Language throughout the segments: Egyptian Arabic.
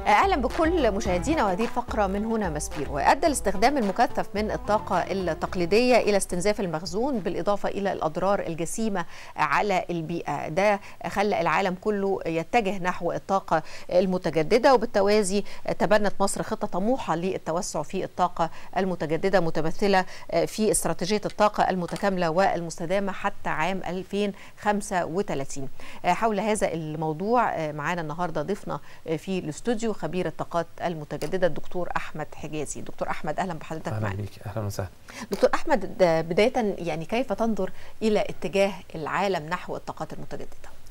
اهلا بكل مشاهدينا وهذه الفقره من هنا مسبير وادى الاستخدام المكثف من الطاقه التقليديه الى استنزاف المخزون بالاضافه الى الاضرار الجسيمه على البيئه ده خلى العالم كله يتجه نحو الطاقه المتجدده وبالتوازي تبنت مصر خطه طموحه للتوسع في الطاقه المتجدده متمثله في استراتيجيه الطاقه المتكامله والمستدامه حتى عام 2035 حول هذا الموضوع معانا النهارده ضيفنا في الاستوديو خبير الطاقات المتجدده الدكتور احمد حجازي دكتور احمد اهلا بحضرتك اهلا معنا بيك اهلا وسهلا دكتور احمد بدايه يعني كيف تنظر الى اتجاه العالم نحو الطاقات المتجدده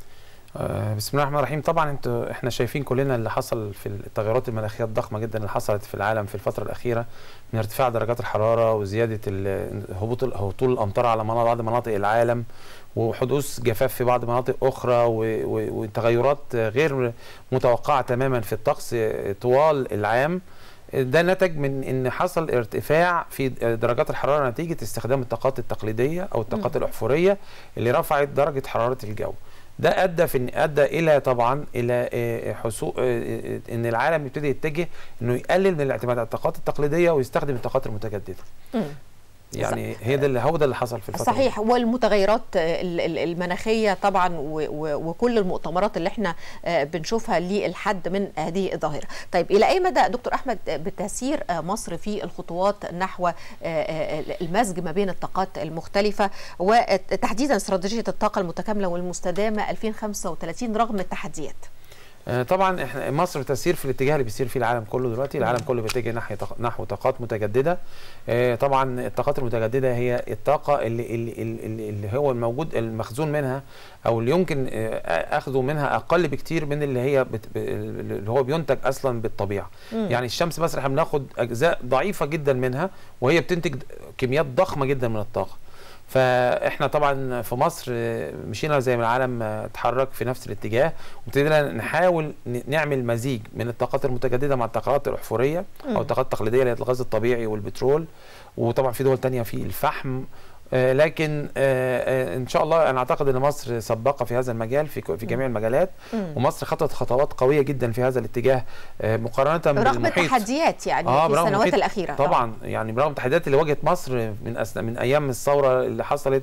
آه، بسم الله الرحمن الرحيم طبعا انتوا احنا شايفين كلنا اللي حصل في التغيرات المناخيه الضخمه جدا اللي حصلت في العالم في الفتره الاخيره من ارتفاع درجات الحراره وزياده ال- هبوط هطول الامطار على مناطق- بعض مناطق العالم وحدوث جفاف في بعض مناطق اخرى و- و- وتغيرات غير متوقعه تماما في الطقس طوال العام ده نتج من ان حصل ارتفاع في درجات الحراره نتيجه استخدام الطاقات التقليديه او الطاقات مم. الاحفوريه اللي رفعت درجه حراره الجو ده ادى في ادى الى طبعا الى آه، حصول آه، آه، ان العالم يبتدي يتجه انه يقلل من الاعتماد على الطاقات التقليديه ويستخدم الطاقات المتجدده مم. يعني هي ده اللي هو ده اللي حصل في الفتره دي. صحيح والمتغيرات ال- ال- المناخيه طبعا و- و- وكل المؤتمرات اللي احنا آه، بنشوفها للحد من هذه الظاهره. طيب الى اي مدى دكتور احمد بتسير آه، مصر في الخطوات نحو آه، آه، المزج ما بين الطاقات المختلفه وتحديدا استراتيجيه الطاقه المتكامله والمستدامه 2035 رغم التحديات؟ آه، طبعا احنا مصر تسير في الاتجاه اللي بيسير فيه العالم كله دلوقتي العالم كله بيتجه ناحيه طاق- نحو طاقات متجدده آه، طبعا الطاقات المتجدده هي الطاقه اللي اللي, اللي, اللي هو الموجود المخزون منها او اللي يمكن آه، اخذه منها اقل بكتير من اللي هي بت ب- اللي هو بينتج اصلا بالطبيعه مم. يعني الشمس مثلا احنا بناخد اجزاء ضعيفه جدا منها وهي بتنتج كميات ضخمه جدا من الطاقه فاحنا طبعا في مصر آه، مشينا زي ما العالم آه، اتحرك في نفس الاتجاه وابتدينا نحاول ن- نعمل مزيج من الطاقات المتجدده مع الطاقات الاحفوريه مم. او الطاقات التقليديه اللي هي الغاز الطبيعي والبترول وطبعا في دول تانية في الفحم آه، لكن آه، آه، ان شاء الله انا اعتقد ان مصر سباقه في هذا المجال في ك- في جميع المجالات مم. ومصر خطت خطوات قويه جدا في هذا الاتجاه آه، مقارنه رغم بالمحيط التحديات يعني آه، في برغم السنوات المحيط الاخيره طبعا يعني برغم التحديات اللي واجهت مصر من أسنا من ايام الثوره اللي حصلت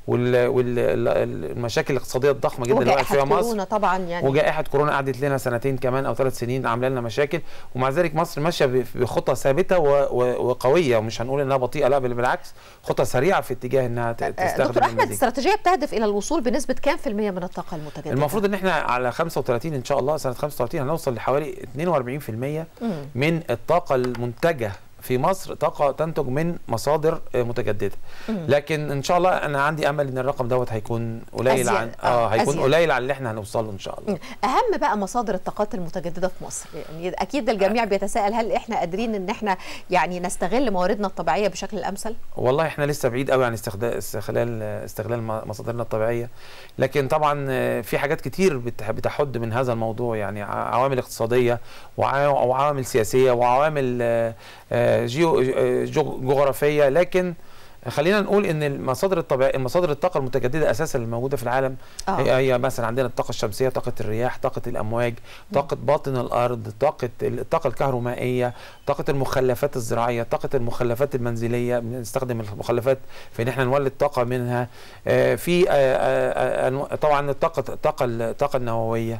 والمشاكل الاقتصاديه الضخمه جدا اللي وقعت وجائحه فيها مصر كورونا طبعا يعني وجائحه كورونا قعدت لنا سنتين كمان او ثلاث سنين عامله لنا مشاكل ومع ذلك مصر ماشيه ب- بخطه ثابته و- و- وقويه ومش هنقول انها بطيئه لا بل بالعكس خطه سريعه في اتجاه انها ت- آه، تستخدم دكتور احمد المزيج. الاستراتيجيه بتهدف الى الوصول بنسبه كام في المية من الطاقه المتجدده؟ المفروض ان احنا على 35 ان شاء الله سنه 35 هنوصل لحوالي 42% مم. من الطاقه المنتجه في مصر طاقه تنتج من مصادر آه، متجدده مم. لكن ان شاء الله انا عندي امل ان الرقم دوت هيكون قليل أزيد. عن آه، اه هيكون أزيد. قليل عن اللي احنا هنوصل له ان شاء الله اهم بقى مصادر الطاقات المتجدده في مصر يعني اكيد الجميع بيتساءل هل احنا قادرين ان احنا يعني نستغل مواردنا الطبيعيه بشكل الامثل والله احنا لسه بعيد قوي عن استخدام استغلال استغلال م- مصادرنا الطبيعيه لكن طبعا آه، في حاجات كتير بتح- بتحد من هذا الموضوع يعني ع- عوامل اقتصاديه وع- وعوامل سياسيه وعوامل آه، آه، جيو آه، جو- جغرافيه لكن خلينا نقول ان المصادر الطبيعيه مصادر الطاقه المتجدده اساسا الموجوده في العالم آه. هي, هي مثلا عندنا الطاقه الشمسيه طاقه الرياح طاقه الامواج طاقه باطن الارض طاقه الطاقه الكهرومائيه طاقه المخلفات الزراعيه طاقه المخلفات المنزليه بنستخدم المخلفات في ان احنا نولد طاقه منها آه، في آه، آه، آه، طبعا الطاقه الطاقه الطاقه النوويه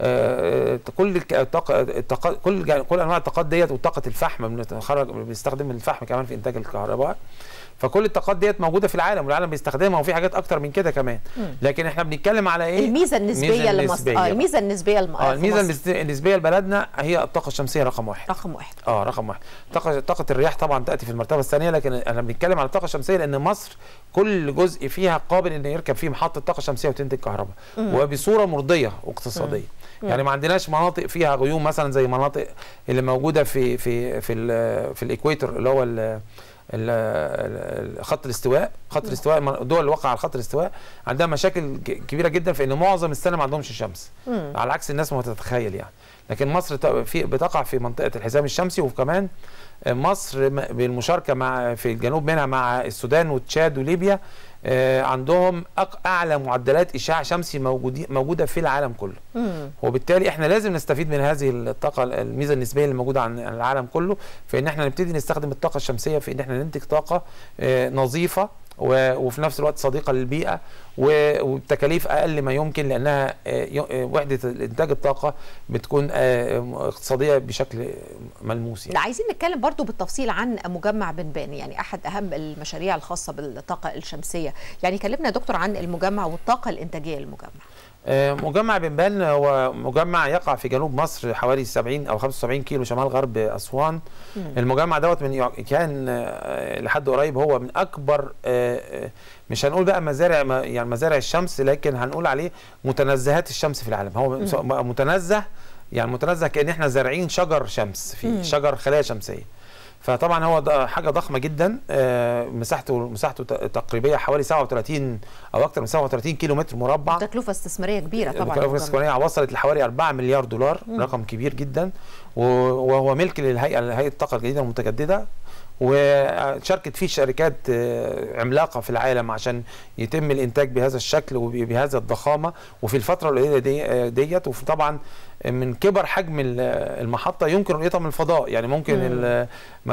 آه، كل الك- الطاقه الطاقه كل جا- كل انواع الطاقات ديت وطاقه الفحم بنخرج بنستخدم الفحم كمان في انتاج الكهرباء فكل الطاقات ديت موجوده في العالم والعالم بيستخدمها وفي حاجات اكتر من كده كمان مم. لكن احنا بنتكلم على ايه الميزه النسبيه الميزة لمصر النسبية اه بقى. الميزه النسبيه لم... اه في الميزه مصر. النسبية- النسبيه لبلدنا هي الطاقه الشمسيه رقم واحد رقم واحد اه رقم واحد طاقه طاقه الرياح طبعا تاتي في المرتبه الثانيه لكن انا بنتكلم على الطاقه الشمسيه لان مصر كل جزء فيها قابل ان يركب فيه محطه طاقه شمسيه وتنتج كهرباء مم. وبصوره مرضيه واقتصاديه مم. يعني ما عندناش مناطق فيها غيوم مثلا زي مناطق اللي موجوده في في في ال في الاكويتر اللي هو ال ال- ال- خط الاستواء خط الاستواء من- الدول اللي واقعه على خط الاستواء عندها مشاكل ك- كبيره جدا في ان معظم السنه ما عندهمش شمس مم. على عكس الناس ما تتخيل يعني لكن مصر ت- في بتقع في منطقه الحزام الشمسي وكمان مصر م- بالمشاركه مع في الجنوب منها مع السودان وتشاد وليبيا آه، عندهم أق- اعلى معدلات اشعاع شمسي موجودين موجوده في العالم كله مم. وبالتالي احنا لازم نستفيد من هذه الطاقه الميزه النسبيه اللي موجوده عن عن العالم كله في ان احنا نبتدي نستخدم الطاقه الشمسيه في ان احنا ننتج طاقه آه، نظيفه و- وفي نفس الوقت صديقه للبيئه و- وبتكاليف اقل ما يمكن لانها آه، ي- آه، وحده انتاج الطاقه بتكون آه، اقتصاديه بشكل ملموس يعني. لا عايزين نتكلم برضو بالتفصيل عن مجمع بنبان يعني احد اهم المشاريع الخاصه بالطاقه الشمسيه يعني كلمنا يا دكتور عن المجمع والطاقه الانتاجيه للمجمع آه، مجمع بنبان هو مجمع يقع في جنوب مصر حوالي 70 او 75 كيلو شمال غرب اسوان مم. المجمع دوت من يع- كان آه، لحد قريب هو من اكبر آه، آه، مش هنقول بقى مزارع ما- يعني مزارع الشمس لكن هنقول عليه متنزهات الشمس في العالم هو مم. متنزه يعني متنزه كان احنا زارعين شجر شمس مم. في شجر خلايا شمسيه فطبعا هو ده حاجه ضخمه جدا آه، مساحته مساحته ت- تقريبيه حوالي 37 او اكثر من 37 كيلو متر مربع تكلفه استثماريه كبيره طبعا التكلفه المجمع. السكانيه وصلت لحوالي 4 مليار دولار مم. رقم كبير جدا و- وهو ملك للهيئه هيئه الطاقه الجديده المتجدده وشاركت فيه شركات آه، عملاقه في العالم عشان يتم الانتاج بهذا الشكل وبهذا الضخامه وفي الفتره القليله دي آه، ديت وفي طبعا من كبر حجم ال- المحطه يمكن رؤيتها من الفضاء يعني ممكن مم. ال- م-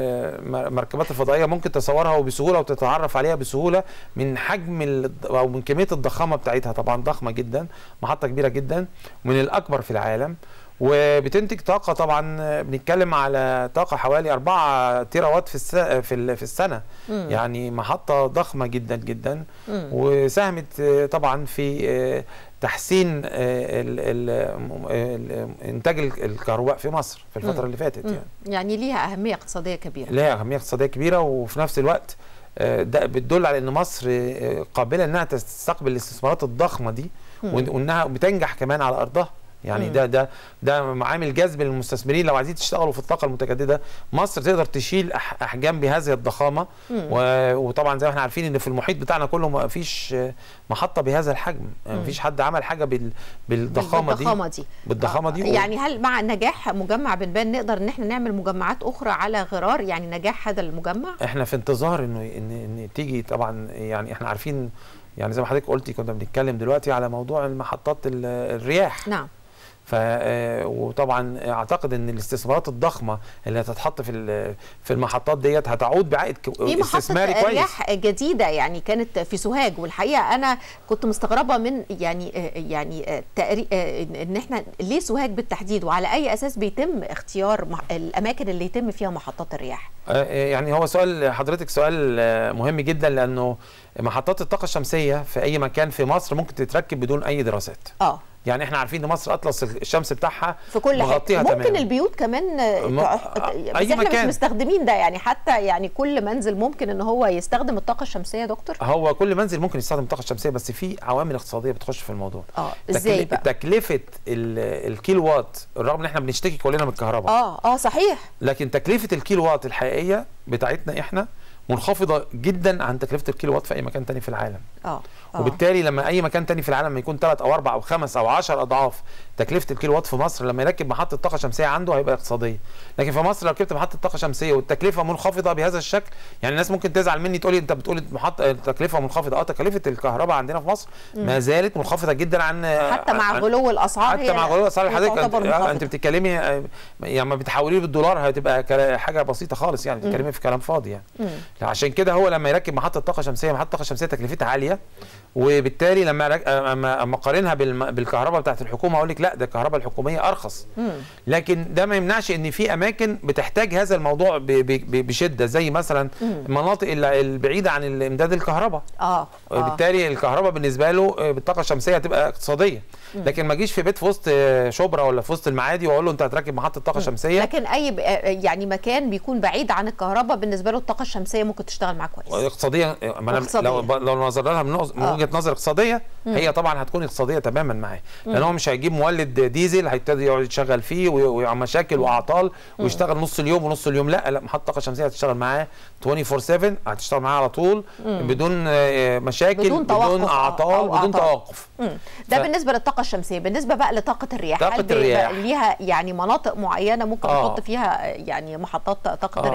ال- المركبات الفضائيه ممكن تصورها وبسهوله وتتعرف عليها بسهوله من حجم ال- او من كميه الضخامه بتاعتها طبعا ضخمه جدا محطه كبيره جدا من الاكبر في العالم وبتنتج طاقه طبعا آه، بنتكلم على طاقه حوالي 4 تيرا وات في الس- في ال- في السنه مم. يعني محطه ضخمه جدا جدا مم. وساهمت آه، طبعا في آه، تحسين آه، ال- ال- ال- انتاج ال- الكهرباء في مصر في الفتره مم. اللي فاتت مم. يعني يعني ليها اهميه اقتصاديه كبيره لها اهميه اقتصاديه كبيره وفي نفس الوقت آه، ده بتدل على ان مصر آه، قابله انها تستقبل الاستثمارات الضخمه دي مم. وإن- وانها بتنجح كمان على ارضها يعني مم. ده ده ده عامل جذب للمستثمرين لو عايزين تشتغلوا في الطاقه المتجدده مصر تقدر تشيل أح- احجام بهذه الضخامه مم. و- وطبعا زي ما احنا عارفين ان في المحيط بتاعنا كله ما فيش آه، محطه بهذا الحجم ما مم. فيش حد عمل حاجه بال بالضخامه دي بالضخامه دي بالضخامه دي يعني هل مع نجاح مجمع بنبان نقدر ان احنا نعمل مجمعات اخرى على غرار يعني نجاح هذا المجمع احنا في انتظار انه ان ان تيجي طبعا يعني احنا عارفين يعني زي ما حضرتك قلتي كنا بنتكلم دلوقتي على موضوع المحطات ال- الرياح نعم ف آه، وطبعا اعتقد ان الاستثمارات الضخمه اللي هتتحط في ال- في المحطات ديت هتعود بعائد ك- في استثماري محطة كويس رياح جديدة يعني كانت في سوهاج والحقيقة أنا كنت مستغربة من يعني يعني تقري إن إحنا ليه سوهاج بالتحديد وعلى أي أساس بيتم اختيار مح- الأماكن اللي يتم فيها محطات الرياح؟ آه، يعني هو سؤال حضرتك سؤال آه، مهم جدا لانه محطات الطاقه الشمسيه في اي مكان في مصر ممكن تتركب بدون اي دراسات اه يعني احنا عارفين ان مصر اطلس الشمس بتاعها في كل مغطيها حته ممكن تماماً. البيوت كمان م- تع- أي بس احنا مكان. مش مستخدمين ده يعني حتى يعني كل منزل ممكن ان هو يستخدم الطاقه الشمسيه يا دكتور هو كل منزل ممكن يستخدم الطاقه الشمسيه بس في عوامل اقتصاديه بتخش في الموضوع اه ازاي تكلف- بقى تكلفه ال- الكيلو وات رغم ان احنا بنشتكي كلنا من الكهرباء اه اه صحيح لكن تكلفه الكيلو وات الحقيقيه بتاعتنا احنا منخفضه جدا عن تكلفه الكيلو وات في اي مكان تاني في العالم اه اه وبالتالي لما اي مكان تاني في العالم يكون ثلاث او اربع او خمس او 10 اضعاف تكلفه الكيلو وات في مصر لما يركب محطه طاقه شمسيه عنده هيبقى اقتصاديه لكن في مصر لو ركبت محطه طاقه شمسيه والتكلفه منخفضه بهذا الشكل يعني الناس ممكن تزعل مني تقول لي انت بتقول محطه التكلفه منخفضه اه تكلفه الكهرباء عندنا في مصر ما زالت منخفضه جدا عن حتى مع عن- غلو الاسعار حتى هي مع غلو الاسعار هي حضرتك انت, تعتبر آه، منخفضة. انت بتتكلمي آه، يعني ما بتحوليه بالدولار هتبقى كلا- حاجه بسيطه خالص يعني بتتكلمي في كلام فاضي يعني مم. عشان كده هو لما يركب محطه طاقه شمسيه محطه طاقه شمسيه تكلفتها عاليه وبالتالي لما رك... اما اما اقارنها بالم... بالكهرباء بتاعت الحكومه اقول لك لا ده الكهرباء الحكوميه ارخص مم. لكن ده ما يمنعش ان في اماكن بتحتاج هذا الموضوع ب... ب... ب- بشده زي مثلا مم. المناطق ال- البعيده عن امداد الكهرباء اه اه وبالتالي الكهرباء بالنسبه له آه، بالطاقه الشمسيه هتبقى اقتصاديه لكن ما اجيش في بيت في وسط آه، شبرا ولا في وسط المعادي واقول له انت هتركب محطه طاقه شمسيه لكن اي ب- يعني مكان بيكون بعيد عن الكهرباء بالنسبه له الطاقه الشمسيه ممكن تشتغل معاه كويس اقتصاديه ما أنا اقتصادية. لو لو نظرنا لها من نظ- من آه. وجهه نظر اقتصاديه هي طبعا هتكون اقتصاديه تماما معاه لان هو مش هيجيب مولد ديزل هيبتدي يقعد يشغل فيه وي- ويعمل مشاكل واعطال ويشتغل نص اليوم ونص اليوم لا لا محطه طاقه شمسيه هتشتغل معاه 24 7 هتشتغل معاه على طول بدون آه، مشاكل بدون توقف بدون أو- اعطال أو بدون أعطال. توقف مم. ده ف- بالنسبه للطاقه الشمسيه بالنسبه بقى لطاقه الرياح طاقة هل بي- الرياح. بقى ليها يعني مناطق معينه ممكن آه. نحط فيها يعني محطات طاقه آه. الرياح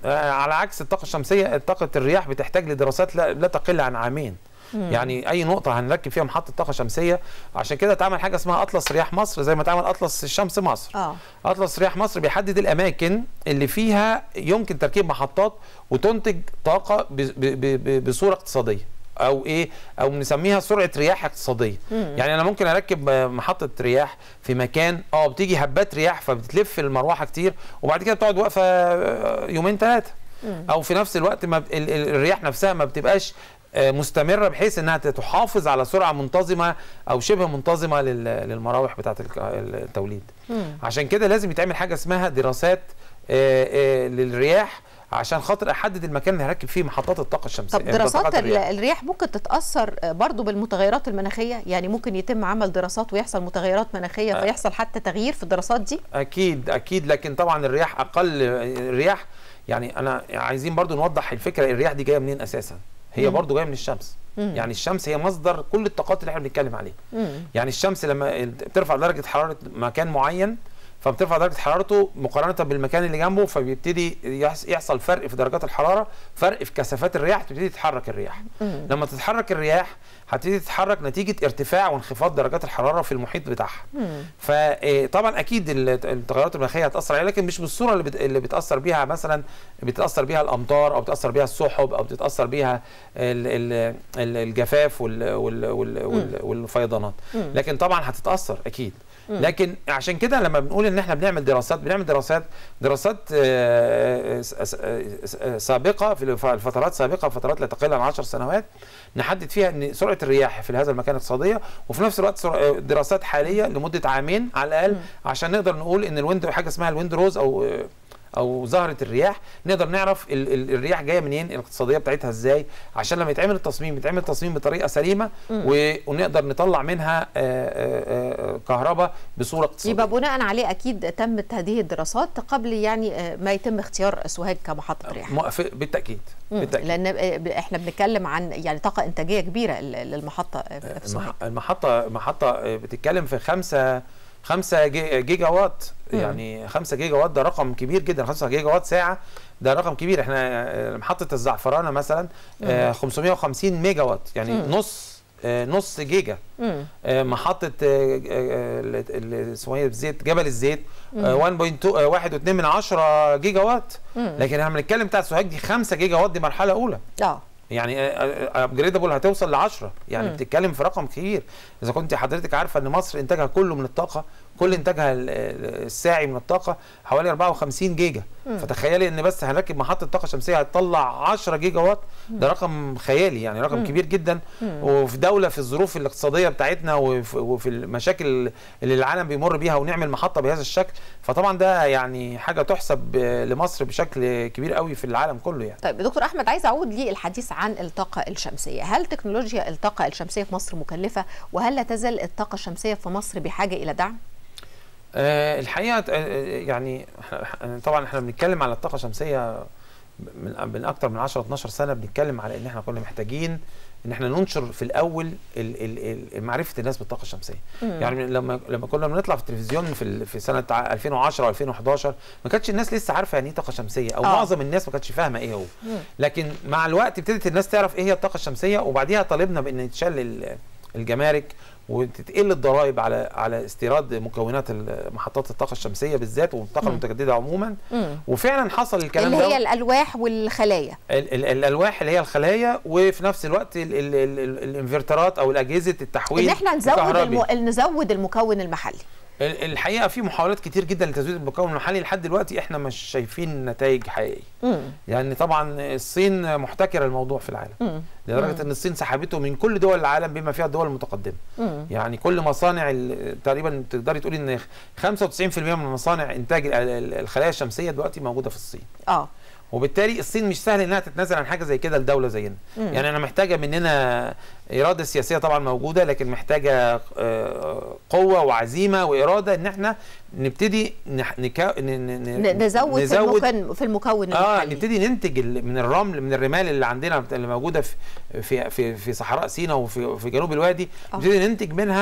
آه، على عكس الطاقه الشمسيه طاقه الرياح بتحتاج لدراسات لا, لا تقل عن عامين يعني اي نقطه هنركب فيها محطه طاقه شمسيه عشان كده اتعمل حاجه اسمها اطلس رياح مصر زي ما اتعمل اطلس الشمس مصر اه اطلس رياح مصر بيحدد الاماكن اللي فيها يمكن تركيب محطات وتنتج طاقه ب- ب- ب- بصوره اقتصاديه او ايه او بنسميها سرعه رياح اقتصاديه يعني انا ممكن اركب آه، محطه رياح في مكان اه بتيجي هبات رياح فبتلف المروحه كتير وبعد كده بتقعد واقفه آه، يومين ثلاثه او في نفس الوقت ما ب- ال- ال- الرياح نفسها ما بتبقاش آه، مستمره بحيث انها تحافظ على سرعه منتظمه او شبه منتظمه لل- للمراوح بتاعه الك- التوليد عشان كده لازم يتعمل حاجه اسمها دراسات آه، آه، للرياح عشان خاطر احدد المكان اللي هركب فيه محطات الطاقه الشمسيه طب آه، دراسات طاقات ال- الرياح. الرياح ممكن تتاثر برضو بالمتغيرات المناخيه يعني ممكن يتم عمل دراسات ويحصل متغيرات مناخيه فيحصل حتى تغيير في الدراسات دي اكيد اكيد لكن طبعا الرياح اقل الرياح يعني انا عايزين برضو نوضح الفكره الرياح دي جايه منين اساسا هي مم. برضو جايه من الشمس مم. يعني الشمس هي مصدر كل الطاقات اللي احنا بنتكلم عليها مم. يعني الشمس لما بترفع درجه حراره مكان معين فبترفع درجه حرارته مقارنه بالمكان اللي جنبه فبيبتدي يحس- يحصل فرق في درجات الحراره فرق في كثافات الرياح تبتدي تتحرك الرياح مم. لما تتحرك الرياح هتبتدي تتحرك نتيجه ارتفاع وانخفاض درجات الحراره في المحيط بتاعها مم. فطبعا اكيد ال- التغيرات المناخيه هتاثر عليها لكن مش بالصوره اللي, بت... اللي بتاثر بيها مثلا بتاثر بيها الامطار او بتاثر بيها السحب او بتتاثر بيها ال... ال... ال- الجفاف وال... وال... وال... وال... والفيضانات مم. لكن طبعا هتتاثر اكيد مم. لكن عشان كده لما بنقول ان احنا بنعمل دراسات بنعمل دراسات دراسات آه، س- س- آه، سابقه في الف- الفترات سابقه فترات لا تقل عن 10 سنوات نحدد فيها ان سرعه الرياح في هذا المكان اقتصاديه وفي نفس الوقت سر- آه، دراسات حاليه لمده عامين على الاقل مم. عشان نقدر نقول ان الويند حاجه اسمها الويند روز او آه، او زهره الرياح نقدر نعرف ال ال الرياح جايه منين الاقتصاديه بتاعتها ازاي عشان لما يتعمل التصميم يتعمل التصميم بطريقه سليمه مم. و- ونقدر نطلع منها آه، آه، آه، كهرباء بصوره اقتصاديه يبقى بناء عليه اكيد تمت هذه الدراسات قبل يعني آه، ما يتم اختيار سوهاج كمحطه رياح م- في- بالتاكيد مم. بالتاكيد لان آه، احنا بنتكلم عن يعني طاقه انتاجيه كبيره لل- للمحطه آه، في سوهاج المح- المحطه محطه آه، بتتكلم في خمسة خمسة جي- جيجا وات مم. يعني خمسة جيجا وات ده رقم كبير جدا خمسة جيجا وات ساعة ده رقم كبير احنا آه، محطة الزعفرانة مثلا آه، 550 ميجا وات يعني مم. نص آه، نص جيجا مم. آه، محطة آه، آه، ال- ال- اسمه ايه الزيت جبل الزيت مم. آه، 1.2 آه، واحد واتنين من عشرة جيجا وات مم. لكن احنا بنتكلم بتاعت سوهاج دي 5 جيجا وات دي مرحلة أولى اه يعني ابجريدبل هتوصل ل 10 يعني مم. بتتكلم في رقم كبير اذا كنت حضرتك عارفه ان مصر انتاجها كله من الطاقه كل انتاجها ال- ال- الساعي من الطاقه حوالي 54 جيجا مم. فتخيلي ان بس هنركب محطه طاقه شمسيه هتطلع 10 جيجا وات ده رقم خيالي يعني رقم مم. كبير جدا مم. وفي دوله في الظروف الاقتصاديه بتاعتنا وفي, وفي المشاكل اللي العالم بيمر بيها ونعمل محطه بهذا الشكل فطبعا ده يعني حاجه تحسب آه، لمصر بشكل كبير قوي في العالم كله يعني طيب دكتور احمد عايز اعود للحديث عن الطاقه الشمسيه هل تكنولوجيا الطاقه الشمسيه في مصر مكلفه وهل لا تزال الطاقه الشمسيه في مصر بحاجه الى دعم آه، الحقيقه آه، يعني إحنا- طبعا احنا بنتكلم على الطاقه الشمسيه من من اكتر من 10 12 سنه بنتكلم على ان احنا كنا محتاجين ان احنا ننشر في الاول ال- ال- ال- معرفه الناس بالطاقه الشمسيه مم. يعني لما لما كنا بنطلع في التلفزيون في ال- في سنه ع- 2010 و2011 ما كانتش الناس لسه عارفه يعني ايه طاقه شمسيه او آه. معظم الناس ما كانتش فاهمه ايه هو مم. لكن مع الوقت ابتدت الناس تعرف ايه هي الطاقه الشمسيه وبعديها طالبنا بان يتشال ال- الجمارك وتتقل الضرائب على على استيراد مكونات ال- محطات الطاقه الشمسيه بالذات والطاقه مم. المتجدده عموما مم. وفعلا حصل الكلام اللي ده هي الالواح والخلايا ال- ال- الالواح اللي هي الخلايا وفي نفس الوقت ال- ال- ال- ال- الانفرترات او الاجهزه التحويل ان احنا نزود الكهربي. الم... نزود المكون المحلي ال- الحقيقه في محاولات كتير جدا لتزويد المكون المحلي لحد دلوقتي احنا مش شايفين نتائج حقيقيه مم. يعني طبعا الصين محتكره الموضوع في العالم مم. لدرجه ان الصين سحبته من كل دول العالم بما فيها الدول المتقدمه مم. يعني كل مصانع ال- تقريبا تقدري تقولي ان 95% من مصانع انتاج ال- ال- الخلايا الشمسيه دلوقتي موجوده في الصين اه وبالتالي الصين مش سهل انها تتنازل عن حاجه زي كده لدوله زينا مم. يعني انا محتاجه مننا اراده سياسيه طبعا موجوده لكن محتاجه آه، قوه وعزيمه واراده ان احنا نبتدي نح- نكا... ن... ن... ن- نزود, في المكون في المكون اه المحلي نبتدي ننتج ال- من الرمل من الرمال اللي عندنا بت- اللي موجوده في في في, في صحراء سيناء وفي في جنوب الوادي آه. نبتدي ننتج منها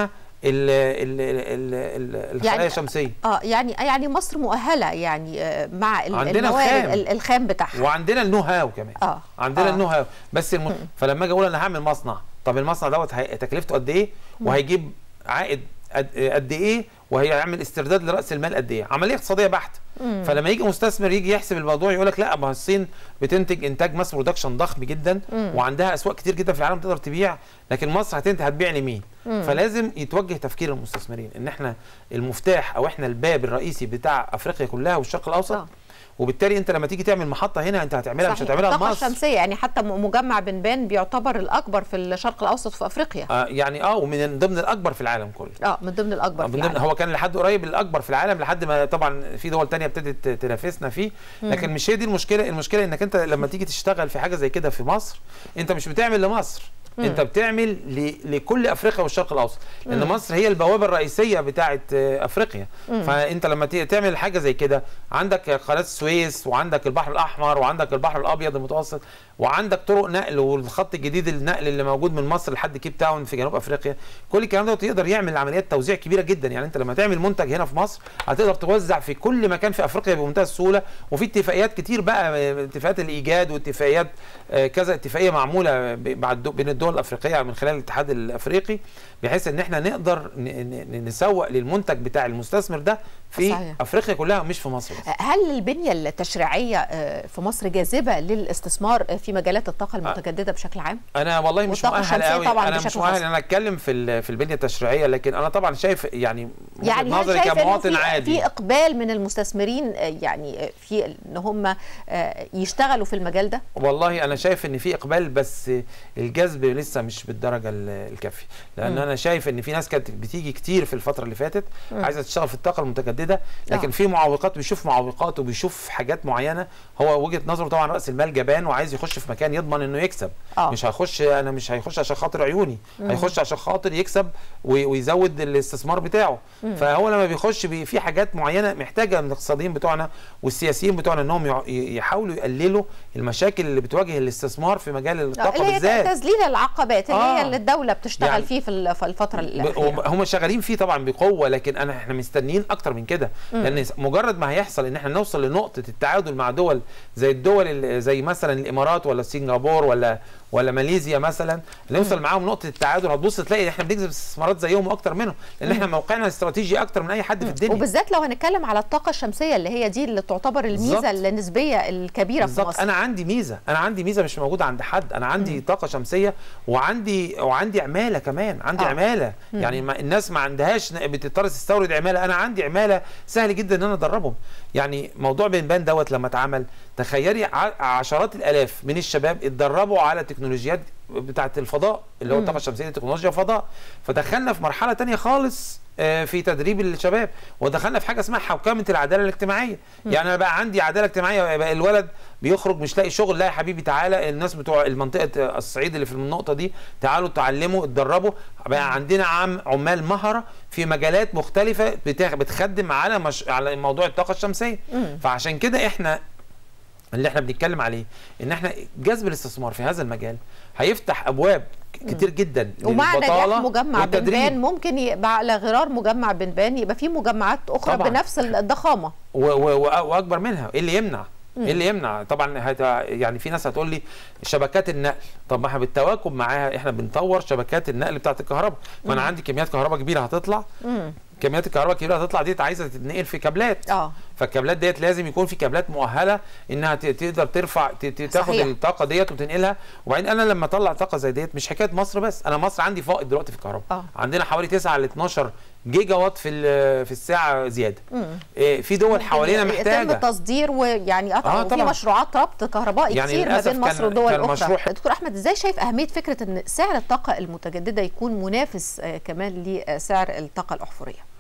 ال- ال- ال- ال- الخلايا يعني- الشمسيه اه يعني يعني مصر مؤهله يعني آه، مع ال- عندنا الموارد الخام. ال- الخام بتاعها وعندنا النو هاو كمان اه عندنا آه. النو هاو بس الم... فلما اجي اقول انا هعمل مصنع طب المصنع دوت هي... تكلفته قد ايه وهيجيب عائد قد قد ايه وهيعمل استرداد لراس المال قد ايه عمليه اقتصاديه بحته فلما يجي مستثمر يجي يحسب الموضوع يقول لك لا ما هو الصين بتنتج انتاج ماس برودكشن ضخم جدا وعندها اسواق كتير جدا في العالم تقدر تبيع لكن مصر هتنتج هتبيع لمين فلازم يتوجه تفكير المستثمرين ان احنا المفتاح او احنا الباب الرئيسي بتاع افريقيا كلها والشرق الاوسط آه. وبالتالي انت لما تيجي تعمل محطه هنا انت هتعملها مش صحيح. هتعملها الطاقه لمصر الشمسيه يعني حتى م- مجمع بنبان بيعتبر الاكبر في الشرق الاوسط في افريقيا آه يعني اه ومن ضمن الاكبر في العالم كله اه من ضمن الاكبر آه، في من ضمن العالم. هو كان لحد قريب الاكبر في العالم لحد ما طبعا في دول تانية ابتدت تنافسنا فيه لكن مش هي دي المشكله المشكله انك انت لما تيجي تشتغل في حاجه زي كده في مصر انت مش بتعمل لمصر انت بتعمل ل... لكل افريقيا والشرق الاوسط لان مصر هي البوابه الرئيسيه بتاعه آه، افريقيا فانت لما ت- تعمل حاجه زي كده عندك قناه السويس وعندك البحر الاحمر وعندك البحر الابيض المتوسط وعندك طرق نقل والخط الجديد النقل اللي موجود من مصر لحد كيب تاون في جنوب افريقيا كل الكلام ده يقدر يعمل عمليات توزيع كبيره جدا يعني انت لما تعمل منتج هنا في مصر هتقدر توزع في كل مكان في افريقيا بمنتهى السهوله وفي اتفاقيات كتير بقى آه، اتفاقيات الايجاد واتفاقيات آه، كذا اتفاقيه معموله ب- بعد بين الدول الافريقيه من خلال الاتحاد الافريقي بحيث ان احنا نقدر ن- ن- نسوق للمنتج بتاع المستثمر ده في صحيح. افريقيا كلها مش في مصر بس. هل البنيه التشريعيه آه، في مصر جاذبه للاستثمار آه، في مجالات الطاقه المتجدده بشكل عام؟ انا والله مش والطاقة مؤهل الشمسية قوي طبعاً انا مش بشكل مؤهل خاص. ان انا اتكلم في ال- في البنيه التشريعيه لكن انا طبعا شايف يعني وجهة يعني هل نظري شايف انه كمواطن في, عادي في اقبال من المستثمرين آه، يعني آه، في ان هم آه، يشتغلوا في المجال ده؟ والله انا شايف ان في اقبال بس الجذب لسه مش بالدرجه ال- الكافيه لان مم. انا شايف ان في ناس كانت بتيجي كتير في الفتره اللي فاتت عايزه تشتغل في الطاقه المتجدده لكن آه. في معوقات بيشوف معوقات وبيشوف حاجات معينه هو وجهه نظره طبعا راس المال جبان وعايز يخش في مكان يضمن انه يكسب آه. مش هيخش انا مش هيخش عشان خاطر عيوني هيخش عشان خاطر يكسب وي- ويزود الاستثمار بتاعه فهو لما بيخش بي في حاجات معينه محتاجه من الاقتصاديين بتوعنا والسياسيين بتوعنا انهم يع- ي- يحاولوا يقللوا المشاكل اللي بتواجه الاستثمار في مجال آه، الطاقه اللي هي بالذات تذليل العقبات اللي هي آه. اللي الدوله بتشتغل يعني فيه في ال- في الفتره ب- الاخيره هم شغالين فيه طبعا بقوه لكن انا احنا مستنيين اكتر من كده لان مجرد ما هيحصل ان احنا نوصل لنقطه التعادل مع دول زي الدول ال- زي مثلا الامارات ولا سنغافور ولا ولا ماليزيا مثلا نوصل معاهم نقطه التعادل هتبص تلاقي احنا بنجذب استثمارات زيهم واكتر منهم لان احنا موقعنا الاستراتيجي اكتر من اي حد في الدنيا وبالذات لو هنتكلم على الطاقه الشمسيه اللي هي دي اللي تعتبر الميزه بالظبط. النسبيه الكبيره في بالظبط مصر انا عندي ميزه انا عندي ميزه مش موجوده عند حد انا عندي طاقه شمسيه وعندي وعندي عماله كمان عندي آه. آه. عماله يعني ما الناس ما عندهاش ن- بتضطر تستورد عماله انا عندي عماله سهل جدا ان انا ادربهم يعني موضوع بنبان دوت لما اتعمل تخيلي ع- عشرات الالاف من الشباب اتدربوا على تكنولوجيات بتاعه الفضاء اللي هو الطاقه الشمسيه دي تكنولوجيا فضاء فدخلنا في مرحله تانية خالص آه، في تدريب الشباب ودخلنا في حاجه اسمها حوكمه العداله الاجتماعيه يعني انا بقى عندي عداله اجتماعيه بقى الولد بيخرج مش لاقي شغل لا يا حبيبي تعالى الناس بتوع المنطقه الصعيد اللي في النقطه دي تعالوا تعلموا اتدربوا بقى عندنا عم عمال مهره في مجالات مختلفه بتاخ- بتخدم على مش على موضوع الطاقه الشمسيه فعشان كده احنا اللي احنا بنتكلم عليه ان احنا جذب الاستثمار في هذا المجال هيفتح ابواب كتير جدا ومع نجاح للبطالة مجمع والتدريب. بنبان ممكن يبقى على غرار مجمع بنبان يبقى في مجمعات اخرى طبعاً. بنفس الضخامه و و و واكبر منها ايه اللي يمنع ايه اللي يمنع طبعا هت... يعني في ناس هتقول لي شبكات النقل طب ما احنا بالتواكب معاها احنا بنطور شبكات النقل بتاعه الكهرباء ما انا عندي كميات كهرباء كبيره هتطلع مم. كميات الكهرباء الكبيره هتطلع ديت عايزه تتنقل في كابلات اه فالكابلات ديت لازم يكون في كابلات مؤهله انها ت- تقدر ترفع ت- ت- تاخد صحيح. الطاقه ديت وتنقلها وبعدين انا لما اطلع طاقه زي ديت مش حكايه مصر بس انا مصر عندي فائض دلوقتي في الكهرباء آه. عندنا حوالي 9 ل 12 جيجا وات في ال- في الساعه زياده مم. إيه، في دول حوالينا يتم محتاجه التصدير ويعني قطع آه وفي طبعاً. مشروعات ربط كهربائي يعني كتير ما للأسف بين مصر كان- ودول كان اخرى مشروع- دكتور احمد ازاي شايف اهميه فكره ان سعر الطاقه المتجدده يكون منافس آه، كمان لسعر الطاقه الاحفوريه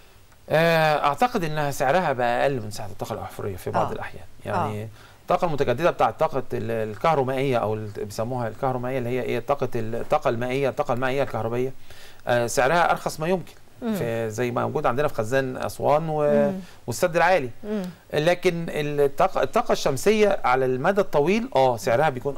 آه، اعتقد انها سعرها بقى اقل من سعر الطاقه الاحفوريه في بعض آه. الاحيان يعني الطاقه المتجدده بتاعه طاقه ال- الكهرومائيه او ال- بيسموها الكهرومائيه اللي هي ايه طاقه ال- الطاقه المائيه الطاقه المائيه الكهربائيه آه، سعرها ارخص ما يمكن في زي ما موجود عندنا في خزان اسوان و- والسد العالي مم. لكن الطاقه الطاقه الشمسيه على المدى الطويل اه سعرها بيكون ارخص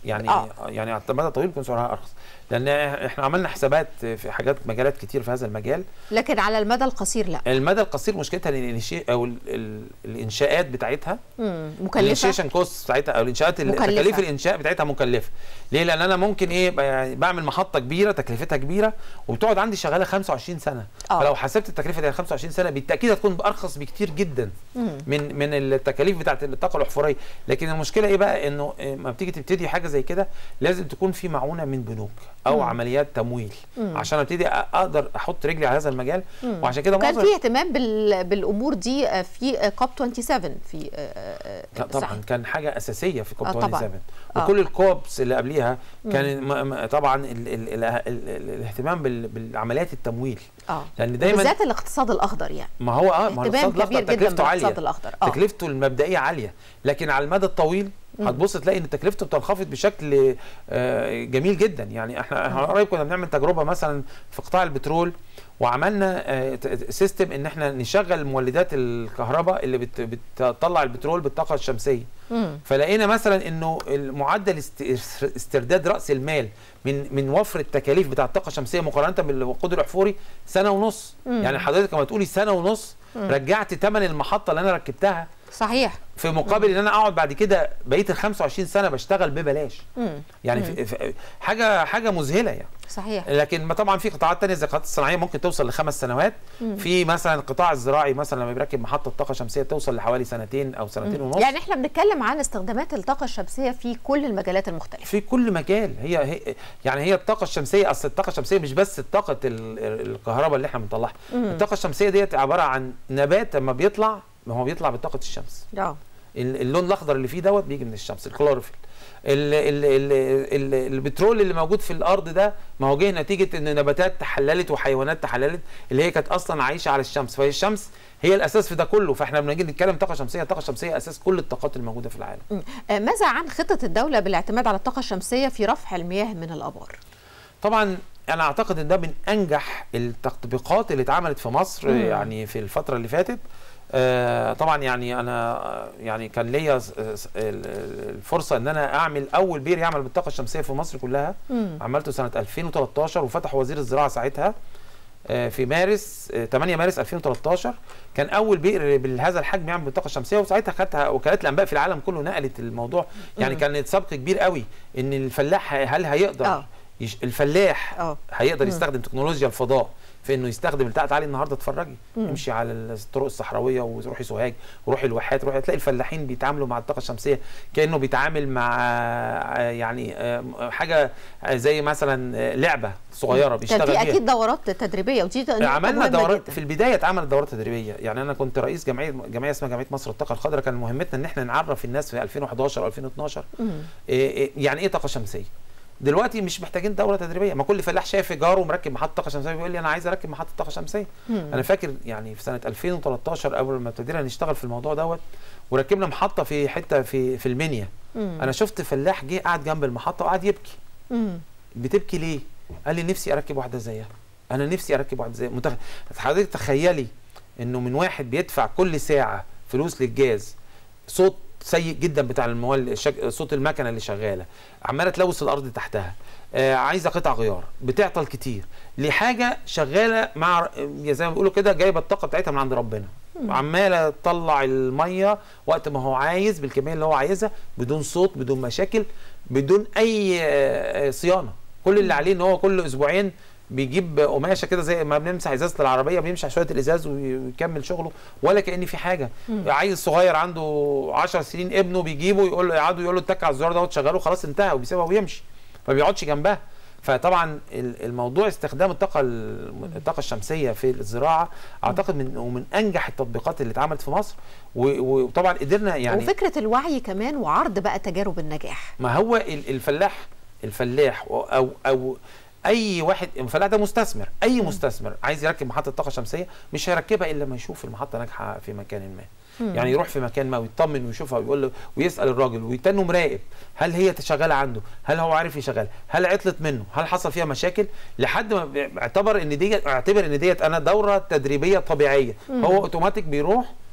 يعني آه. يعني على المدى الطويل يكون سعرها ارخص لان احنا عملنا حسابات في حاجات مجالات كتير في هذا المجال لكن على المدى القصير لا المدى القصير مشكلتها ان الانشاء او ال ال الانشاءات بتاعتها مم. مكلفه الانشيشن كوست بتاعتها او الانشاءات مكلفة. تكاليف الانشاء بتاعتها مكلفه ليه لان انا ممكن ايه ب- يعني بعمل محطه كبيره تكلفتها كبيره وبتقعد عندي شغاله 25 سنه آه. فلو حسبت التكلفه دي على 25 سنه بالتاكيد هتكون ارخص بكتير جدا مم. من من التكاليف بتاعت الطاقه الاحفوريه لكن المشكله ايه بقى انه إيه، ما بتيجي تبتدي حاجه زي كده لازم تكون في معونه من بنوك او مم. عمليات تمويل مم. عشان ابتدي أ- اقدر احط رجلي على هذا المجال مم. وعشان كده كان معظم في اهتمام بال... بالامور دي آه، في آه، كوب 27 في آه، آه، لا طبعا صح. كان حاجه اساسيه في كوب آه طبعاً. 27 آه. وكل الكوبس اللي قبليها كان م- م- طبعا ال ال ال ال ال الاهتمام بال بالعمليات التمويل اه لان دايما بالذات الاقتصاد الاخضر يعني ما هو اه ما هو اهتمام الاقتصاد كبير الاخضر جدا تكلفته عاليه بالاقتصاد الاخضر اه تكلفته المبدئيه عاليه لكن على المدى الطويل هتبص تلاقي ان تكلفته بتنخفض بشكل آه، جميل جدا يعني احنا احنا قريب كنا بنعمل تجربه مثلا في قطاع البترول وعملنا آه، ت- ت- سيستم ان احنا نشغل مولدات الكهرباء اللي بت- بتطلع البترول بالطاقه الشمسيه مم. فلقينا مثلا انه المعدل است- استرداد راس المال من من وفر التكاليف بتاع الطاقه الشمسيه مقارنه بالوقود الاحفوري سنه ونص مم. يعني حضرتك لما تقولي سنه ونص رجعت ثمن المحطه اللي انا ركبتها صحيح في مقابل ان انا اقعد بعد كده بقيه ال 25 سنه بشتغل ببلاش مم. يعني في في حاجه حاجه مذهله يعني صحيح لكن ما طبعا في قطاعات تانية زي القطاعات الصناعيه ممكن توصل لخمس سنوات في مثلا القطاع الزراعي مثلا لما بيركب محطه طاقه شمسيه توصل لحوالي سنتين او سنتين ونص يعني احنا بنتكلم عن استخدامات الطاقه الشمسيه في كل المجالات المختلفه في كل مجال هي, هي يعني هي الطاقه الشمسيه اصل الطاقه الشمسيه مش بس طاقه ال- ال- الكهرباء اللي احنا بنطلعها الطاقه الشمسيه ديت عباره عن نبات لما بيطلع ما هو بيطلع بطاقه الشمس اه ال- اللون الاخضر اللي فيه دوت بيجي من الشمس الكلوروفيل ال ال ال ال البترول اللي موجود في الارض ده ما هو جه نتيجه ان نباتات تحللت وحيوانات تحللت اللي هي كانت اصلا عايشه على الشمس فهي الشمس هي الاساس في ده كله فاحنا لما نيجي نتكلم طاقه شمسيه الطاقه الشمسيه اساس كل الطاقات الموجوده في العالم مم. آه، ماذا عن خطه الدوله بالاعتماد على الطاقه الشمسيه في رفع المياه من الابار طبعا انا اعتقد ان ده من انجح التطبيقات اللي اتعملت في مصر مم. يعني في الفتره اللي فاتت آه طبعا يعني انا آه، يعني كان ليا س- س- ال- ال- الفرصه ان انا اعمل اول بير يعمل بالطاقه الشمسيه في مصر كلها مم. عملته سنه 2013 وفتح وزير الزراعه ساعتها آه، في مارس آه، 8 مارس 2013 كان اول بئر بهذا الحجم يعمل بالطاقه الشمسيه وساعتها خدها وكالات الانباء في العالم كله نقلت الموضوع يعني مم. كان سبق كبير قوي ان الفلاح هل هيقدر آه. يش الفلاح اه هيقدر مم. يستخدم تكنولوجيا الفضاء في انه يستخدم بتاع تعالي النهارده اتفرجي مم. امشي على الطرق الصحراويه وروحي سوهاج وروحي الواحات روحي هتلاقي الفلاحين بيتعاملوا مع الطاقه الشمسيه كانه بيتعامل مع آه، يعني آه، حاجه زي مثلا آه، لعبه صغيره كان بيشتغل في بيها اكيد دورات تدريبيه ودي نقطة عملنا مهمة دورات جداً. في البدايه اتعملت دورات تدريبيه يعني انا كنت رئيس جمعيه جمعيه اسمها جمعيه مصر الطاقه الخضراء كان مهمتنا ان احنا نعرف الناس في 2011 2012 مم. إيه إيه يعني ايه طاقه شمسيه دلوقتي مش محتاجين دوره تدريبيه ما كل فلاح شايف جاره مركب محطه طاقه شمسيه بيقول لي انا عايز اركب محطه طاقه شمسيه مم. انا فاكر يعني في سنه 2013 اول ما ابتدينا نشتغل في الموضوع دوت وركبنا محطه في حته في في المنيا مم. انا شفت فلاح جه قاعد جنب المحطه وقعد يبكي مم. بتبكي ليه قال لي نفسي اركب واحده زيها انا نفسي اركب واحده زيها متخ... حضرتك تخيلي انه من واحد بيدفع كل ساعه فلوس للجاز صوت سيء جدا بتاع المول شك... صوت المكنه اللي شغاله عماله تلوث الارض تحتها آه عايزه قطع غيار بتعطل كتير لحاجه شغاله مع يا زي ما بيقولوا كده جايبه الطاقه بتاعتها من عند ربنا عماله تطلع الميه وقت ما هو عايز بالكميه اللي هو عايزها بدون صوت بدون مشاكل بدون اي آه، آه، صيانه كل اللي عليه ان هو كل اسبوعين بيجيب قماشه كده زي ما بنمسح ازازه العربيه بيمسح شويه الازاز وي- ويكمل شغله ولا كان في حاجه عيل صغير عنده 10 سنين ابنه بيجيبه يقول له يقعدوا يقول له اتك على الزرار ده وتشغله خلاص انتهى وبيسيبها ويمشي ما بيقعدش جنبها فطبعا ال- الموضوع استخدام الطاقه الم- الطاقه الشمسيه في الزراعه اعتقد من ومن انجح التطبيقات اللي اتعملت في مصر و- وطبعا قدرنا يعني وفكره الوعي كمان وعرض بقى تجارب النجاح ما هو ال- الفلاح الفلاح و- او او اي واحد الفلاح ده مستثمر اي مستثمر عايز يركب محطه طاقه شمسيه مش هيركبها الا لما يشوف المحطه ناجحه في مكان ما يعني يروح في مكان ما ويطمن ويشوفها ويقول له ويسال الراجل ويتنه مراقب هل هي شغاله عنده هل هو عارف يشغلها هل عطلت منه هل حصل فيها مشاكل لحد ما بي- اعتبر ان دي اعتبر ان ديت انا دوره تدريبيه طبيعيه هو اوتوماتيك بيروح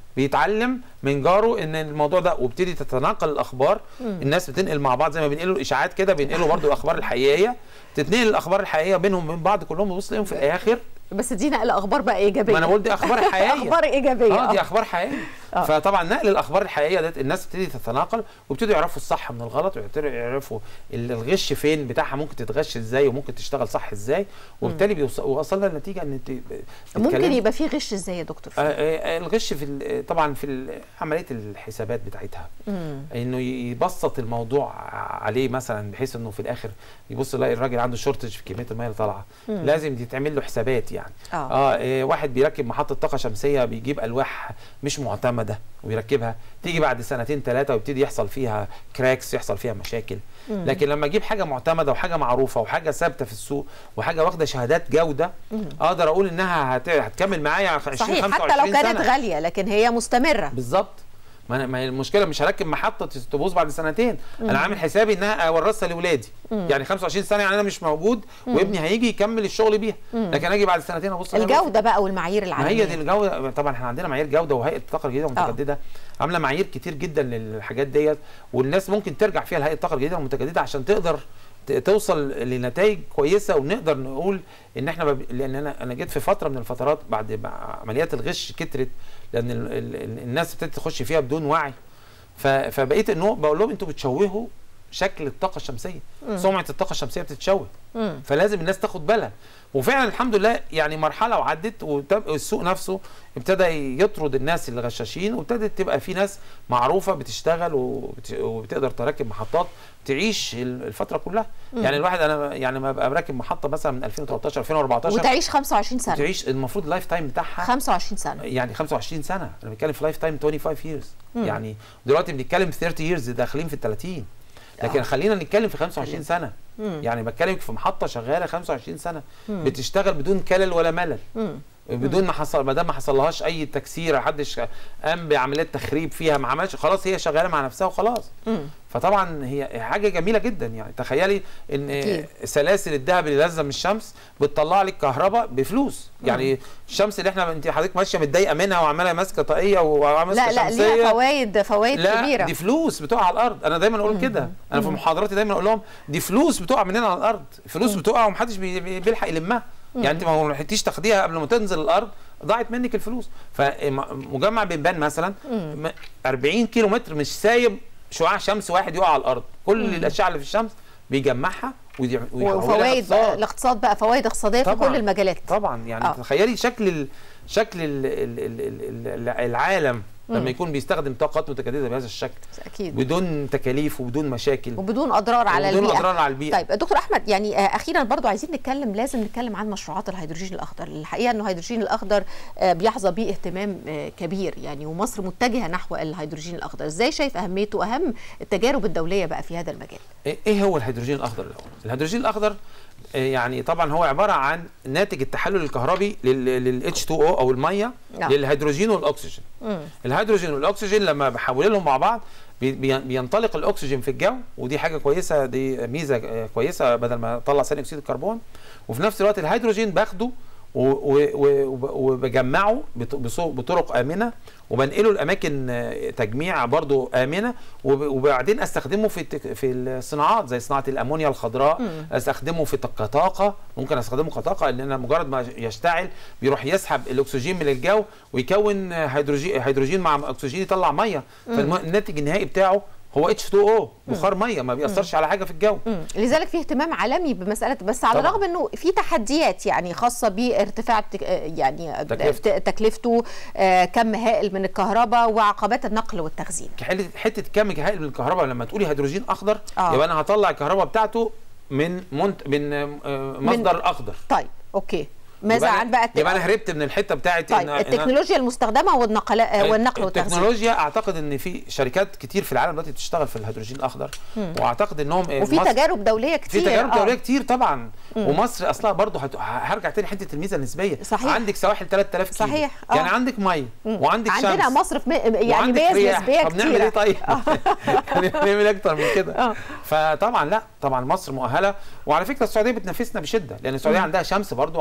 بيتعلم من جاره ان الموضوع ده وابتدي تتناقل الاخبار الناس بتنقل مع بعض زي ما بينقلوا الاشاعات كده بينقلوا برضو الاخبار الحقيقيه تتنقل الاخبار الحقيقيه بينهم وبين بعض كلهم وبص تلاقيهم في الاخر بس دي نقل اخبار بقى ايجابيه ما انا بقول دي اخبار حقيقيه اخبار ايجابيه اه دي آه. اخبار حقيقيه آه. فطبعا نقل الاخبار الحقيقيه ديت الناس بتبتدي تتناقل ويبتدوا يعرفوا الصح من الغلط ويبتدوا يعرفوا ال- الغش فين بتاعها ممكن تتغش ازاي وممكن تشتغل صح ازاي وبالتالي بيوص- وصلنا لنتيجه ان انت ممكن تتكلمي- يبقى في غش ازاي يا دكتور آه، آه، الغش في ال- طبعا في ال- عمليه الحسابات بتاعتها مم. انه يبسط الموضوع عليه مثلا بحيث انه في الاخر يبص يلاقي الراجل عنده شورتج في كميه الميه اللي طالعه مم. لازم يتعمل له حسابات يعني اه اه إيه واحد بيركب محطه طاقه شمسيه بيجيب الواح مش معتمده ويركبها تيجي بعد سنتين ثلاثه ويبتدي يحصل فيها كراكس يحصل فيها مشاكل مم. لكن لما اجيب حاجه معتمده وحاجه معروفه وحاجه ثابته في السوق وحاجه واخده شهادات جوده مم. اقدر اقول انها هت... هتكمل معايا 20 صحيح 25 حتى لو كانت سنة. غاليه لكن هي مستمره بالظبط ما أنا- ما هي المشكله مش هركب محطه تبوظ بعد سنتين انا عامل حسابي انها اورثها لاولادي يعني 25 سنه يعني انا مش موجود وابني هيجي يكمل الشغل بيها لكن اجي بعد سنتين ابص ألاقي الجوده بقى والمعايير ما العالميه هي دي الجوده طبعا احنا عندنا معايير جوده وهيئه الطاقه الجديده والمتجدده عامله معايير كتير جدا للحاجات ديت والناس ممكن ترجع فيها لهيئه الطاقه الجديده والمتجدده عشان تقدر ت- توصل لنتائج كويسه ونقدر نقول ان احنا بب... لان انا انا جيت في فتره من الفترات بعد ما عمليات الغش كترت لان ال... ال... الناس ابتدت تخش فيها بدون وعي ف... فبقيت انه بقول لهم انتوا بتشوهوا شكل الطاقه الشمسيه سمعه الطاقه الشمسيه بتتشوه مم. فلازم الناس تاخد بالها وفعلا الحمد لله يعني مرحله وعدت وتب- والسوق نفسه ابتدى يطرد الناس اللي غشاشين وابتدت تبقى في ناس معروفه بتشتغل وبت- وبتقدر تركب محطات تعيش ال- الفتره كلها يعني الواحد انا يعني ما ابقى راكب محطه مثلا من 2013 2014 وتعيش 25 سنه تعيش المفروض اللايف تايم بتاعها 25 سنه يعني 25 سنه انا بتكلم في لايف تايم 25 years مم. يعني دلوقتي بنتكلم في 30 years داخلين في ال 30 لكن آه. خلينا نتكلم في 25 سنه مم. يعني بتكلم في محطه شغاله 25 سنه مم. بتشتغل بدون كلل ولا ملل مم. بدون ما حصل ما دام ما حصلهاش اي تكسير محدش قام بعمليات تخريب فيها ما عملش خلاص هي شغاله مع نفسها وخلاص مم. فطبعا هي حاجه جميله جدا يعني تخيلي ان أكيد. سلاسل الذهب اللي لازم الشمس بتطلع لك كهرباء بفلوس يعني الشمس اللي احنا انت حضرتك ماشيه متضايقه منها وعماله ماسكه طاقيه وماسكه لا لا شمسيه ليها فوائد فوائد لا كبيره دي فلوس بتقع على الارض انا دايما اقول كده انا في محاضراتي دايما اقول لهم دي فلوس بتقع مننا على الارض فلوس بتقع ومحدش بي- بي- بيلحق يلمها يعني انت ما لحقتيش تاخديها قبل ما تنزل الارض ضاعت منك الفلوس فمجمع بنبان مثلا م- 40 كيلو متر مش سايب شعاع شمس واحد يقع على الارض كل الاشعه اللي في الشمس بيجمعها ويدي- ويحولها وفوائد بقى اقتصاد. الاقتصاد بقى فوائد اقتصاديه في طبعاً. كل المجالات طبعا يعني آه. آه. تخيلي شكل ال... شكل ال... ال... ال... ال... العالم مم. لما يكون بيستخدم طاقات متجدده بهذا الشكل اكيد بدون تكاليف وبدون مشاكل وبدون اضرار على وبدون البيئه اضرار على البيئه طيب دكتور احمد يعني آه، اخيرا برضو عايزين نتكلم لازم نتكلم عن مشروعات الهيدروجين الاخضر الحقيقه انه الهيدروجين الاخضر آه، بيحظى به اهتمام آه، كبير يعني ومصر متجهه نحو الهيدروجين الاخضر ازاي شايف اهميته واهم التجارب الدوليه بقى في هذا المجال ايه إيه هو الهيدروجين الاخضر الاول الهيدروجين الاخضر آه، يعني طبعا هو عباره عن ناتج التحلل الكهربي لل H2O او الميه نعم. للهيدروجين والاكسجين مم. الهيدروجين والاكسجين لما بحول لهم مع بعض بي- بي- بينطلق الاكسجين في الجو ودي حاجه كويسه دي ميزه آه، كويسه بدل ما اطلع ثاني اكسيد الكربون وفي نفس الوقت الهيدروجين باخده و- و- و- وب- وبجمعه بط- بصو- بطرق امنه وبنقله لاماكن آه، تجميع برضو امنه وب- وبعدين استخدمه في التك- في الصناعات زي صناعه الامونيا الخضراء مم. استخدمه في تك- كطاقه ممكن استخدمه كطاقه لان أنا مجرد ما يشتعل بيروح يسحب الاكسجين من الجو ويكون آه، هيدروجين هيدروجين مع اكسجين يطلع ميه فالناتج النهائي بتاعه هو H2O بخار ميه ما بيأثرش على حاجه في الجو مم. لذلك في اهتمام عالمي بمساله بس على طبعاً. الرغم انه في تحديات يعني خاصه بارتفاع التك- آه، يعني تكلفته. ت- تكلفته آه، كم هائل من الكهرباء وعقبات النقل والتخزين حته حته كم هائل من الكهرباء لما تقولي هيدروجين اخضر آه. يبقى انا هطلع الكهرباء بتاعته من منت من آه، مصدر اخضر طيب اوكي ماذا يبقى عن بقى أنا- يبقى انا هربت من الحته بتاعت طيب إن- إن- التكنولوجيا المستخدمه والنقل آه، والنقل والتخزين التكنولوجيا اعتقد ان في شركات كتير في العالم دلوقتي بتشتغل في الهيدروجين الاخضر واعتقد انهم وفي مصر- تجارب دوليه كتير في تجارب آه. دوليه كتير طبعا ومصر اصلها برضه هت... هرجع تاني حته الميزه النسبيه صحيح. عندك سواحل 3000 كيلو صحيح، آه. يعني عندك ميه وعندك عندنا شمس مصر في م... يعني وعندك ميز رياح. نسبيه طب نعمل ايه كتيره طيب؟ يعني نعمل اكتر من كده آه. فطبعا لا طبعا مصر مؤهله وعلى فكره السعوديه بتنافسنا بشده لان السعوديه عندها شمس برضه وعندها سواحل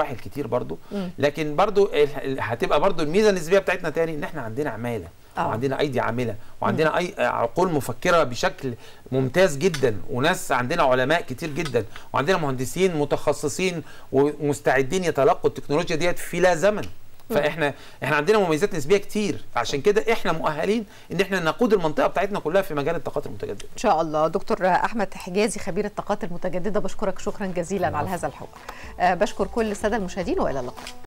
مراحل كتير برضو لكن برضو ال- ال- هتبقى برضو الميزه النسبيه بتاعتنا تاني ان احنا عندنا عماله آه. وعندنا ايدي عامله وعندنا اي عقول مفكره بشكل ممتاز جدا وناس عندنا علماء كتير جدا وعندنا مهندسين متخصصين ومستعدين يتلقوا التكنولوجيا ديت في لا زمن فاحنا احنا عندنا مميزات نسبيه كتير عشان كده احنا مؤهلين ان احنا نقود المنطقه بتاعتنا كلها في مجال الطاقات المتجدده ان شاء الله دكتور احمد حجازي خبير الطاقات المتجدده بشكرك شكرا جزيلا على هذا الحوار آه، بشكر كل الساده المشاهدين والى اللقاء